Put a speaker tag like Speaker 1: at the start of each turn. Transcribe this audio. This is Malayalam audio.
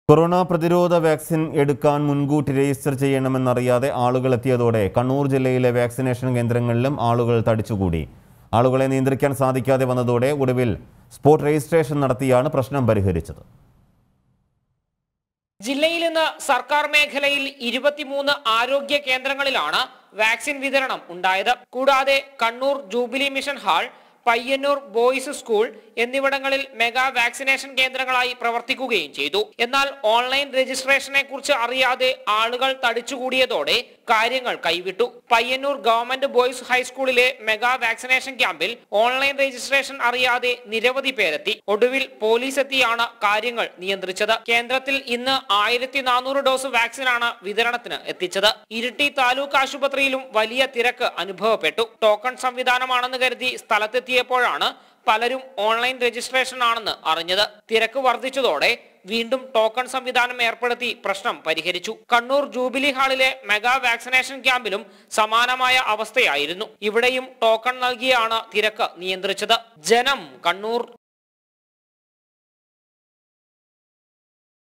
Speaker 1: കൊറോണ പ്രതിരോധ വാക്സിൻ എടുക്കാൻ മുൻകൂട്ടി രജിസ്റ്റർ ചെയ്യണമെന്നറിയാതെ ആളുകൾ എത്തിയതോടെ കണ്ണൂർ ജില്ലയിലെ വാക്സിനേഷൻ കേന്ദ്രങ്ങളിലും ആളുകൾ തടിച്ചുകൂടി ആളുകളെ നിയന്ത്രിക്കാൻ സാധിക്കാതെ വന്നതോടെ ഒടുവിൽ സ്പോട്ട് രജിസ്ട്രേഷൻ നടത്തിയാണ് പ്രശ്നം പരിഹരിച്ചത്
Speaker 2: ജില്ലയിൽ ഇന്ന് സർക്കാർ മേഖലയിൽ ഇരുപത്തിമൂന്ന് ആരോഗ്യ കേന്ദ്രങ്ങളിലാണ് വാക്സിൻ വിതരണം ഉണ്ടായത് കൂടാതെ Kannur jubilee mission hall Payyanur boys school എന്നിവിടങ്ങളിൽ മെഗാ വാക്സിനേഷൻ കേന്ദ്രങ്ങളായി പ്രവർത്തിക്കുകയും ചെയ്തു എന്നാൽ ഓൺലൈൻ രജിസ്ട്രേഷനെ കുറിച്ച് അറിയാതെ ആളുകൾ തടിച്ചുകൂടിയതോടെ കാര്യങ്ങൾ കൈവിട്ടു പയ്യന്നൂർ ഗവൺമെന്റ് ബോയ്സ് ഹൈസ്കൂളിലെ മെഗാ വാക്സിനേഷൻ ക്യാമ്പിൽ ഓൺലൈൻ രജിസ്ട്രേഷൻ അറിയാതെ നിരവധി പേരെത്തി ഒടുവിൽ പോലീസ് എത്തിയാണ് കാര്യങ്ങൾ നിയന്ത്രിച്ചത് കേന്ദ്രത്തിൽ ഇന്ന് ആയിരത്തി നാനൂറ് ഡോസ് വാക്സിനാണ് വിതരണത്തിന് എത്തിച്ചത് ഇരിട്ടി താലൂക്ക് ആശുപത്രിയിലും വലിയ തിരക്ക് അനുഭവപ്പെട്ടു ടോക്കൺ സംവിധാനമാണെന്ന് കരുതി സ്ഥലത്തെത്തിയപ്പോഴാണ് പലരും ഓൺലൈൻ രജിസ്ട്രേഷൻ ആണെന്ന് അറിഞ്ഞത് തിരക്ക് വർദ്ധിച്ചതോടെ വീണ്ടും ടോക്കൺ സംവിധാനം ഏർപ്പെടുത്തി പ്രശ്നം പരിഹരിച്ചു കണ്ണൂർ ജൂബിലി ഹാളിലെ മെഗാ വാക്സിനേഷൻ ക്യാമ്പിലും സമാനമായ അവസ്ഥയായിരുന്നു ഇവിടെയും ടോക്കൺ നൽകിയാണ് തിരക്ക് നിയന്ത്രിച്ചത് ജനം കണ്ണൂർ